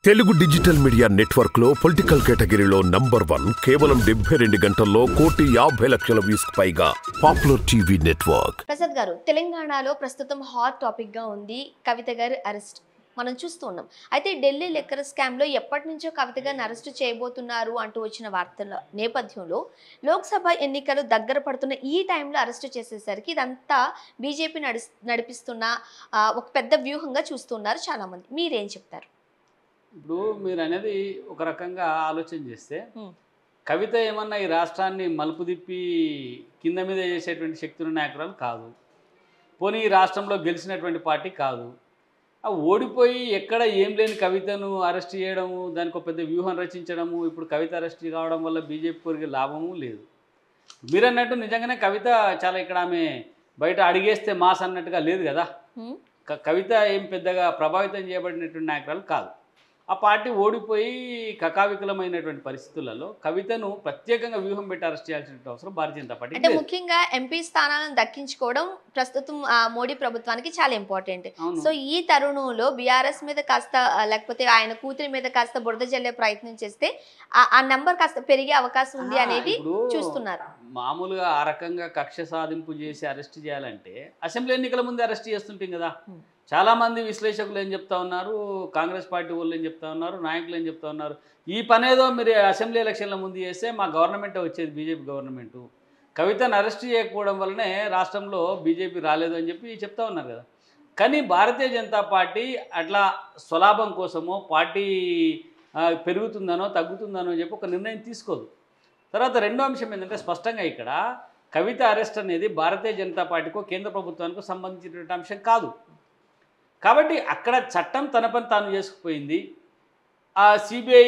Telugu digital media network లో political కేటగిరీలో number one కేవలం డెబ్బై రెండు గంటల్లో కోటి యాభై లక్షల వ్యూస్ పైగా పాపులర్ టీవీ నెట్వర్క్ ప్రసాద్ గారు తెలంగాణలో ప్రస్తుతం హాట్ టాపిక్ గా ఉంది కవిత గారి అరెస్ట్ మనం చూస్తూ ఉన్నాం అయితే ఢిల్లీ లెక్కర్ స్కామ్ లో ఎప్పటి నుంచో కవిత గారిని అరెస్ట్ చేయబోతున్నారు అంటూ వచ్చిన వార్తల నేపథ్యంలో లోక్సభ ఎన్నికలు దగ్గర పడుతున్న ఈ టైంలో అరెస్ట్ చేసేసరికి ఇదంతా బీజేపీ నడి నడిపిస్తున్న ఆ, ఒక పెద్ద వ్యూహంగా చూస్తున్నారు చాలా మంది మీరేం చెప్తారు ఇప్పుడు మీరు అనేది ఒక రకంగా ఆలోచన చేస్తే Hmm. కవిత ఏమన్నా ఈ రాష్ట్రాన్ని మలుపు తిప్పి కింద మీద చేసేటువంటి శక్తుల నాయకురాలు కాదు పోనీ ఈ రాష్ట్రంలో గెలిచినటువంటి పార్టీ కాదు ఆ ఓడిపోయి ఎక్కడ ఏం లేని కవితను అరెస్ట్ చేయడము దానికి ఒక పెద్ద వ్యూహం రచించడము ఇప్పుడు కవిత అరెస్ట్ కావడం వల్ల బీజేపీ కొరికి లాభము లేదు మీరు అన్నట్టు నిజంగానే కవిత చాలా ఇక్కడ ఆమె బయట అడిగేస్తే మాస్ అన్నట్టుగా లేదు కదా హ్మ్? క- కవిత ఏం పెద్దగా ప్రభావితం చేయబడినటువంటి నాయకురాలు కాదు ఆ పార్టీ ఓడిపోయి కకావికలమైనటువంటి పరిస్థితులలో కవితను ప్రత్యేకంగా వ్యూహం పెట్టి అరెస్ట్ చేయాల్సిన అవసరం భారతీయ జనతా పార్టీ అంటే ముఖ్యంగా ఎంపీ స్థానాలను దక్కించుకోవడం ప్రస్తుతం ఆ, మోడీ ప్రభుత్వానికి చాలా ఇంపార్టెంట్ అవును. సో ఈ తరుణంలో బీఆర్ఎస్ మీద కాస్త ఆ, లేకపోతే ఆయన కూతురి మీద కాస్త బురద జల్లే ప్రయత్నం చేస్తే ఆ- ఆ నంబర్ కాస్త పెరిగే అవకాశం ఉంది ఆ, అనేది ఇప్పుడు చూస్తున్నారు మామూలుగా ఆ రకంగా కక్ష సాధింపు చేసి అరెస్ట్ చేయాలంటే అసెంబ్లీ ఎన్నికల ముందు అరెస్ట్ చేస్తుంటాం కదా Hmm. చాలా మంది విశ్లేషకులు ఏం చెప్తా ఉన్నారు కాంగ్రెస్ పార్టీ వాళ్ళు ఏం చెప్తా ఉన్నారు నాయకులు ఏం చెప్తా ఉన్నారు ఈ పని ఏదో మీరు అసెంబ్లీ ఎలక్షన్ల ముందు చేస్తే మా గవర్నమెంట్ వచ్చేది బీజేపీ గవర్నమెంట్ కవితను అరెస్ట్ చేయకపోవడం వల్లనే రాష్ట్రంలో బీజేపీ రాలేదు అని చెప్పి చెప్తా ఉన్నారు కదా కానీ భారతీయ జనతా పార్టీ అట్లా స్వలాభం కోసమో పార్టీ ఆ, పెరుగుతుందనో తగ్గుతుందనో చెప్పి ఒక నిర్ణయం తీసుకోదు తర్వాత రెండో అంశం ఏంటంటే స్పష్టంగా ఇక్కడ కవిత అరెస్ట్ అనేది భారతీయ జనతా పార్టీకో కేంద్ర ప్రభుత్వానికో సంబంధించినటువంటి అంశం కాదు కాబట్టి అక్కడ చట్టం తన పని తాను చేసుకుపోయింది ఆ సిబిఐ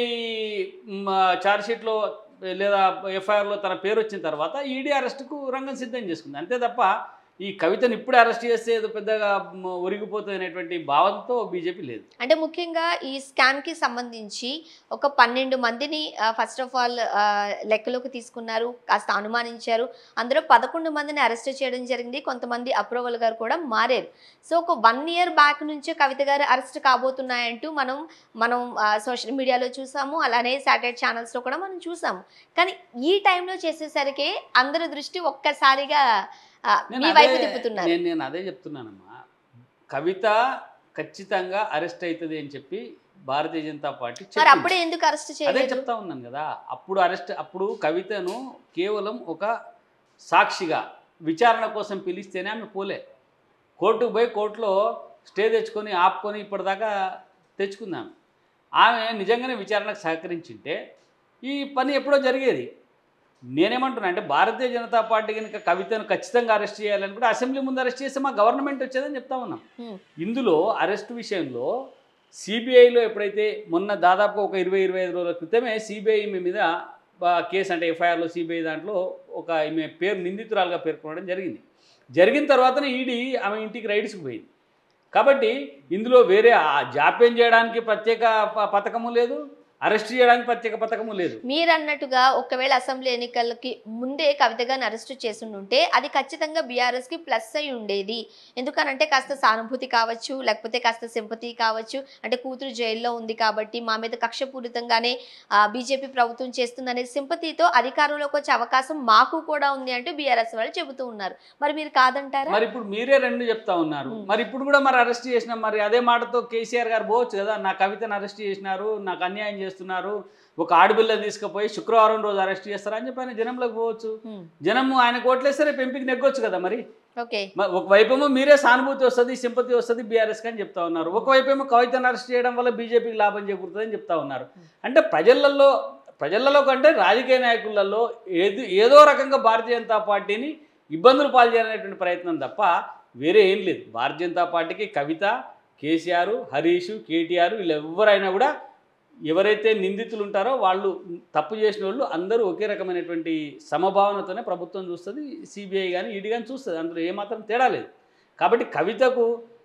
ఛార్జ్షీట్లో లేదా ఎఫ్ఐఆర్లో తన పేరు వచ్చిన తర్వాత ఈడీ అరెస్టుకు రంగం సిద్ధం చేసుకుంది అంతే తప్ప ఈ కవితను ఇప్పుడే అరెస్ట్ చేస్తే ఏదో పెద్దగా మ, ఒరిగిపోతుంది అనేటువంటి భావంతో బీజేపీ లేదు అంటే ముఖ్యంగా ఈ స్కామ్ కి సంబంధించి ఒక పన్నెండు మందిని ఫస్ట్ ఆఫ్ ఆల్ లెక్కలోకి తీసుకున్నారు కాస్త అనుమానించారు అందులో పదకొండు మందిని అరెస్ట్ చేయడం జరిగింది కొంతమంది అప్రూవల్ గారు కూడా మారారు సో ఒక వన్ ఇయర్ బ్యాక్ నుంచే కవిత గారు అరెస్ట్ కాబోతున్నాయంటూ మనం మనం సోషల్ మీడియాలో చూసాము అలానే శాటిలైట్ ఛానల్స్లో కూడా మనం చూసాము కానీ ఈ టైంలో చేసేసరికి అందరి దృష్టి ఒక్కసారిగా ఆ, నేను మీ అదే- వైపు తిప్పుతున్నారు నేను నేను అదే చెప్తున్నానమ్మా కవిత ఖచ్చితంగా అరెస్ట్ అవుతుంది అని చెప్పి భారతీయ జనతా పార్టీ మరి చెప్పింది. అప్పుడే ఎందుకు అరెస్ట్ అదే చేయలేదు చెప్తా ఉన్నాను కదా అప్పుడు అరెస్ట్ అప్పుడు కవితను కేవలం ఒక సాక్షిగా విచారణ కోసం పిలిస్తేనే ఆమె పోలే కోర్టుకు పోయి కోర్టులో స్టే తెచ్చుకొని ఆపుకొని ఇప్పటిదాకా తెచ్చుకుందాం ఆమె నిజంగానే విచారణకు సహకరించింటే ఈ పని ఎప్పుడో జరిగేది నేనేమంటున్నా అంటే భారతీయ జనతా పార్టీ కనుక కవితను ఖచ్చితంగా అరెస్ట్ చేయాలని కూడా అసెంబ్లీ ముందు అరెస్ట్ చేస్తే మా గవర్నమెంట్ వచ్చేదని చెప్తా ఉన్నాం హ్మ్. ఇందులో అరెస్ట్ విషయంలో సిబిఐలో ఎప్పుడైతే మొన్న దాదాపు ఒక ఇరవై ఇరవై ఐదు రోజుల క్రితమే సిబిఐ ఈమె మీద బా- కేసు అంటే ఎఫ్ఐఆర్లో సిబిఐ దాంట్లో ఒక ఈమె పేరు నిందితురాలుగా పేర్కొనడం జరిగింది జరిగిన తర్వాతనే ఈడీ ఆమె ఇంటికి రైడ్స్కి పోయింది కాబట్టి ఇందులో వేరే ఆ జాప్యం చేయడానికి ప్రత్యేక ప- పథకము లేదు అరెస్ట్ చేయడానికి ప్రత్యేక పథకము లేదు మీరు అన్నట్టుగా ఒకవేళ అసెంబ్లీ ఎన్నికలకి ముందే కవిత గారిని అరెస్ట్ చేసి ఉంటే అది ఖచ్చితంగా బీఆర్ఎస్ కి ప్లస్ అయి ఉండేది ఎందుకనంటే కాస్త సానుభూతి కావచ్చు లేకపోతే కాస్త సింపతి కావచ్చు అంటే కూతురు జైల్లో ఉంది కాబట్టి మా మీద కక్షపూరితంగానే బీజేపీ ప్రభుత్వం చేస్తుందనే సింపతితో అధికారంలోకి వచ్చే అవకాశం మాకు కూడా ఉంది అంటూ బీఆర్ఎస్ వాళ్ళు చెబుతూ ఉన్నారు మరి మీరు కాదంటారా మరి ఇప్పుడు మీరే రెండు చెప్తా ఉన్నారు ఉమ్. మరి ఇప్పుడు కూడా మరి అరెస్ట్ చేసిన మరి అదే మాటతో కేసీఆర్ గారు పోవచ్చు కదా నా కవితను అరెస్ట్ చేసినారు నాకు అన్యాయం చేస్తున్నారు ఒక ఆడపిల్లని తీసుకుపోయి శుక్రవారం రోజు అరెస్ట్ చేస్తారా అని చెప్పి ఆయన జనంలోకి పోవచ్చు హ్మ్. జనం ఆయన కోట్లేస్తే రేపు ఎంపీకి నెగ్గొచ్చు కదా మరి ఓకే మ- ఒకవైపేమో మీరే సానుభూతి వస్తుంది సింపతి వస్తుంది బీఆర్ఎస్ అని చెప్తా ఉన్నారు ఒకవైపేమో కవితను అరెస్ట్ చేయడం వల్ల బీజేపీకి లాభం చేకూరుతుందని చెప్తా ఉన్నారు అంటే ప్రజలలో ప్రజలలో కంటే రాజకీయ నాయకులలో ఏది ఏదో రకంగా భారతీయ జనతా పార్టీని ఇబ్బందులు పాలు చేయాలనేటువంటి ప్రయత్నం తప్ప వేరే ఏం లేదు భారతీయ జనతా పార్టీకి కవిత కేసీఆర్ హరీష్ కేటీఆర్ వీళ్ళు ఎవరైనా కూడా ఎవరైతే నిందితులు ఉంటారో వాళ్ళు తప్పు చేసిన వాళ్ళు అందరూ ఒకే రకమైనటువంటి సమభావనతోనే ప్రభుత్వం చూస్తుంది సిబిఐ కానీ ఈడీ కానీ చూస్తుంది అందులో ఏమాత్రం తేడా లేదు కాబట్టి కవితకు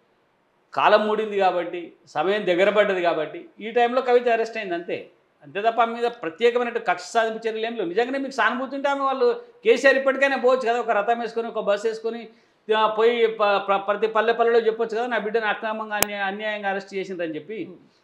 కాలం మూడింది కాబట్టి సమయం దగ్గర పడ్డది కాబట్టి ఈ టైంలో కవిత అరెస్ట్ అయింది అంతే అంతే తప్ప ఆమె మీద ప్రత్యేకమైన కక్ష సాధింపు చర్యలు ఏం లేవు నిజంగానే మీకు సానుభూతి ఉంటే ఆమె వాళ్ళు కేసీఆర్ ఇప్పటికైనా పోవచ్చు కదా ఒక రథం వేసుకొని ఒక బస్సు వేసుకొని ఆ, పోయి ప- ప్ర- ప్రతి పల్లె పల్లెలో చెప్పొచ్చు కదా నా బిడ్డను అక్రమంగా అన్యాయ అన్యాయంగా అరెస్ట్ చేసిందని చెప్పి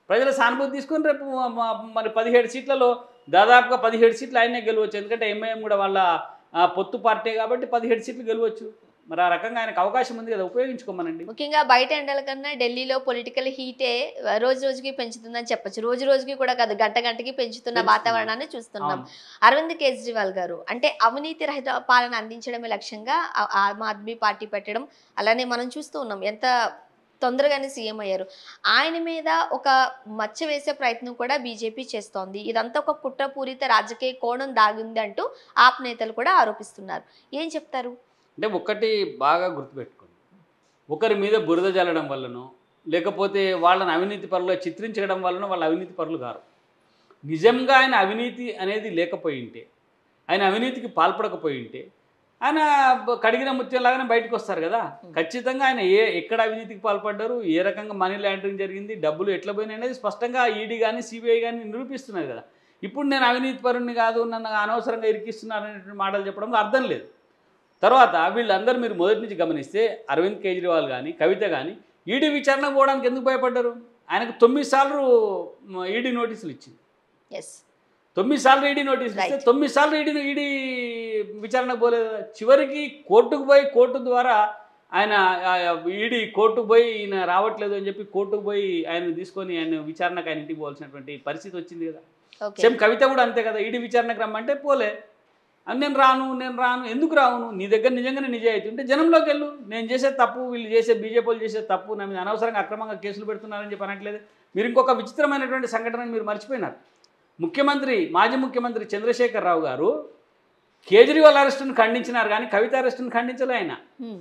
ప్రజల సానుభూతి తీసుకొని రేపు మ- మ- మరి పదిహేడు సీట్లలో దాదాపుగా పదిహేడు సీట్లు ఆయనే గెలవచ్చు ఎందుకంటే ఎంఐఎం కూడా వాళ్ళ ఆ, పొత్తు పార్టీ కాబట్టి పదిహేడు సీట్లు గెలవచ్చు మరి ఆ రకంగా ఆయనకు అవకాశం ఉంది కదా ఉపయోగించుకోమనండి ముఖ్యంగా బయట ఎండల కన్నా ఢిల్లీలో పొలిటికల్ హీటే రోజు రోజుకి పెంచుతుందని చెప్పొచ్చు రోజు రోజుకి కూడా కాదు గంట గంటకి పెంచుతున్న పెంచుతుంది. వాతావరణాన్ని చూస్తున్నాం అవును. అరవింద్ కేజ్రీవాల్ గారు అంటే అవినీతి రహిత పాలన అందించడమే లక్ష్యంగా ఆ- ఆమ్ ఆద్మీ పార్టీ పెట్టడం అలానే మనం చూస్తూ ఉన్నాం ఎంత తొందరగానే సీఎం అయ్యారు ఆయన మీద ఒక మచ్చ వేసే ప్రయత్నం కూడా బీజేపీ చేస్తోంది ఇదంతా ఒక కుట్రపూరిత రాజకీయ కోణం దాగింది అంటూ ఆప్ నేతలు కూడా ఆరోపిస్తున్నారు ఏం చెప్తారు అంటే ఒక్కటి బాగా గుర్తుపెట్టుకోండి ఒకరి మీద బురద జల్లడం వల్లనో లేకపోతే వాళ్ళని అవినీతి పరులు చిత్రించడం వలన వాళ్ళ అవినీతి పరులు కారు నిజంగా ఆయన అవినీతి అనేది లేకపోయి ఉంటే ఆయన అవినీతికి పాల్పడకపోయి ఉంటే ఆయన బ- కడిగిన ముత్యంలాగానే బయటకు వస్తారు కదా ఖచ్చితంగా ఆయన ఏ ఎక్కడ అవినీతికి పాల్పడ్డారు ఏ రకంగా మనీ లాండరింగ్ జరిగింది డబ్బులు ఎట్లా పోయినాయి అనేది స్పష్టంగా ఈడీ కానీ సిబిఐ కానీ నిరూపిస్తున్నారు కదా ఇప్పుడు నేను అవినీతి పరుణ్ణి కాదు నన్ను అనవసరంగా ఇరికిస్తున్నారు అనేటువంటి మాటలు చెప్పడంలో అర్థం లేదు తర్వాత వీళ్ళందరూ మీరు మొదటి నుంచి గమనిస్తే అరవింద్ కేజ్రీవాల్ కానీ కవిత కానీ ఈడీ విచారణకు పోవడానికి ఎందుకు భయపడ్డారు ఆయనకు తొమ్మిది సార్లు ఈడీ నోటీసులు ఇచ్చింది ఎస్ తొమ్మిది సార్లు ఈడీ నోటీసులు ఇస్తే Right. తొమ్మిది సార్లు ఈడీ ఈడీ విచారణకు పోలేదు కదా. చివరికి కోర్టుకు పోయి కోర్టు ద్వారా ఆయన ఈడీ కోర్టుకు పోయి ఈయన రావట్లేదు అని చెప్పి కోర్టుకు పోయి ఆయన తీసుకొని ఆయన విచారణకు ఆయన ఇంటికి పోవాల్సినటువంటి పరిస్థితి వచ్చింది కదా ఓకే సేమ్ కవిత కూడా అంతే కదా ఈడీ విచారణకు రమ్మంటే పోలే అని నేను రాను నేను రాను ఎందుకు రాను నీ దగ్గర నిజంగానే నిజాయితీ ఉంటే జనంలోకి వెళ్ళు నేను చేసే తప్పు వీళ్ళు చేసే బీజేపీ వాళ్ళు చేసే తప్పు నా మీద అనవసరంగా అక్రమంగా కేసులు పెడుతున్నారని చెప్పి అనట్లేదు మీరు ఇంకొక విచిత్రమైనటువంటి సంఘటన మీరు మర్చిపోయినారు ముఖ్యమంత్రి మాజీ ముఖ్యమంత్రి చంద్రశేఖర్ రావు గారు కేజ్రీవాల్ అరెస్టును ఖండించినారు కానీ కవిత అరెస్టును ఖండించలే ఆయన Hmm.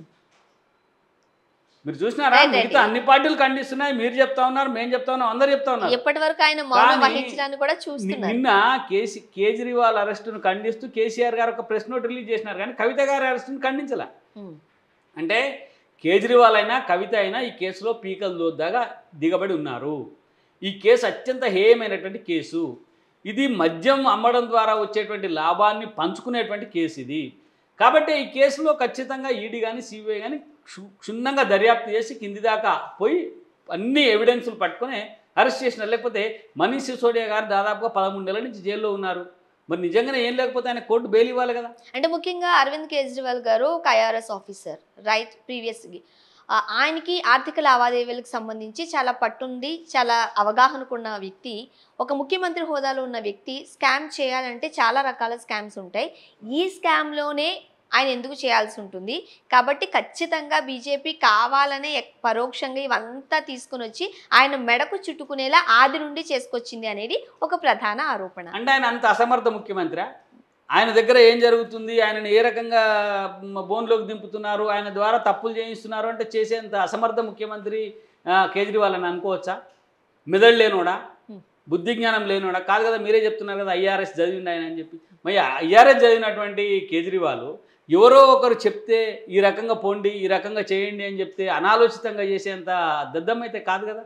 మీరు చూసినారా Right, right. మిగతా అన్ని పార్టీలు ఖండిస్తున్నాయి మీరు చెప్తా ఉన్నారు మేము చెప్తా ఉన్నాం అందరు చెప్తా ఉన్నారు ఎప్పటి వరకు ఆయన మౌనం కానీ వహించడాన్ని కూడా ని- చూస్తున్నారు నిన్న కేసీ కేజ్రీవాల్ అరెస్టును ఖండిస్తూ కేసీఆర్ గారు ఒక ప్రెస్ నోట్ రిలీజ్ చేసినారు కానీ కవిత గారి అరెస్టును ఖండించలే Hmm. అంటే కేజ్రీవాల్ అయినా కవిత అయినా ఈ కేసులో పీకలు దోద్దాగా దిగబడి ఉన్నారు ఈ కేసు అత్యంత హేయమైనటువంటి కేసు ఇది మద్యం అమ్మడం ద్వారా వచ్చేటువంటి లాభాన్ని పంచుకునేటువంటి కేసు ఇది కాబట్టి ఈ కేసులో ఖచ్చితంగా ఈడీ కానీ సిబిఐ కానీ క్షు- క్షుణ్ణంగా దర్యాప్తు చేసి కింది దాకా పోయి అన్ని ఎవిడెన్సులు పట్టుకొని అరెస్ట్ చేసినారు లేకపోతే మనీష్ సిసోడియా గారు దాదాపుగా పదమూడు నెలల నుంచి జైల్లో ఉన్నారు మరి నిజంగానే ఏం లేకపోతే ఆయన కోర్టు బెయిల్ ఇవ్వాలి కదా అంటే ముఖ్యంగా అరవింద్ కేజ్రీవాల్ గారు ఒక ఐఆర్ఎస్ ఆఫీసర్ రైట్ ప్రీవియస్గా ఆయనకి ఆర్థిక లావాదేవీలకు సంబంధించి చాలా పట్టుంది చాలా అవగాహనకున్న వ్యక్తి ఒక ముఖ్యమంత్రి హోదాలో ఉన్న వ్యక్తి స్కామ్ చేయాలంటే చాలా రకాల స్కామ్స్ ఉంటాయి ఈ స్కామ్లోనే ఆయన ఎందుకు చేయాల్సి ఉంటుంది కాబట్టి ఖచ్చితంగా బీజేపీ కావాలనే ఎక్- పరోక్షంగా ఇవంతా తీసుకుని వచ్చి ఆయన మెడకు చుట్టుకునేలా ఆది నుండి చేసుకొచ్చింది అనేది ఒక ప్రధాన ఆరోపణ అంటే ఆయన అంత అసమర్థ ముఖ్యమంత్రి ఆయన దగ్గర ఏం జరుగుతుంది ఆయనను ఏ రకంగా మ, బోన్లోకి దింపుతున్నారు ఆయన ద్వారా తప్పులు చేయిస్తున్నారు అంటే చేసేంత అసమర్థ ముఖ్యమంత్రి ఆ, కేజ్రీవాల్ అని అనుకోవచ్చా మెదడు లేనోడా Hmm. బుద్ధి జ్ఞానం లేనోడా కాదు కదా మీరే చెప్తున్నారు కదా ఐఆర్ఎస్ చదివిండి ఆయన అని చెప్పి మరి ఐఆర్ఎస్ చదివినటువంటి కేజ్రీవాల్ ఎవరో ఒకరు చెప్తే ఈ రకంగా పోండి ఈ రకంగా చేయండి అని చెప్తే అనాలోచితంగా చేసేంత దద్దం అయితే కాదు కదా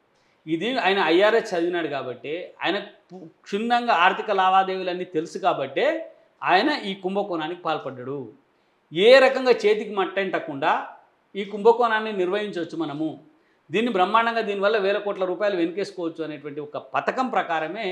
ఇది ఆయన ఐఆర్ఎస్ చదివినాడు కాబట్టి ఆయన పు- క్షుణ్ణంగా ఆర్థిక లావాదేవీలన్నీ తెలుసు కాబట్టే ఆయన ఈ కుంభకోణానికి పాల్పడ్డాడు ఏ రకంగా చేతికి మట్టంటకుండా ఈ కుంభకోణాన్ని నిర్వహించవచ్చు మనము దీన్ని బ్రహ్మాండంగా దీనివల్ల వేల కోట్ల రూపాయలు వెనుకేసుకోవచ్చు అనేటువంటి ఒక పథకం ప్రకారమే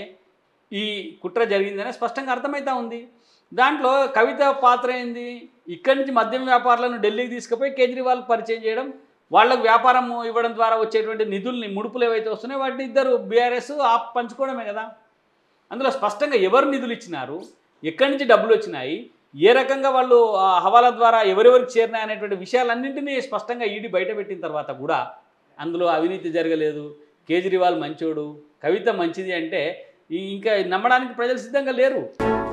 ఈ కుట్ర జరిగిందనే స్పష్టంగా అర్థమవుతా ఉంది దాంట్లో కవిత పాత్ర ఏంది ఇక్కడి నుంచి మద్యం వ్యాపారులను ఢిల్లీకి తీసుకుపోయి కేజ్రీవాల్ పరిచయం చేయడం వాళ్ళకు వ్యాపారం ఇవ్వడం ద్వారా వచ్చేటువంటి నిధుల్ని ముడుపులు ఏవైతే వస్తున్నాయో వాటిని ఇద్దరు బీఆర్ఎస్ ఆప్ పంచుకోవడమే కదా అందులో స్పష్టంగా ఎవరు నిధులు ఇచ్చినారు ఎక్కడి నుంచి డబ్బులు వచ్చినాయి ఏ రకంగా వాళ్ళు ఆ హవాలా ద్వారా ఎవరెవరికి చేరినాయి అనేటువంటి విషయాలన్నింటినీ స్పష్టంగా ఈడీ బయటపెట్టిన తర్వాత కూడా అందులో అవినీతి జరగలేదు కేజ్రీవాల్ మంచోడు కవిత మంచిది అంటే ఈ- ఇంకా నమ్మడానికి ప్రజలు సిద్ధంగా లేరు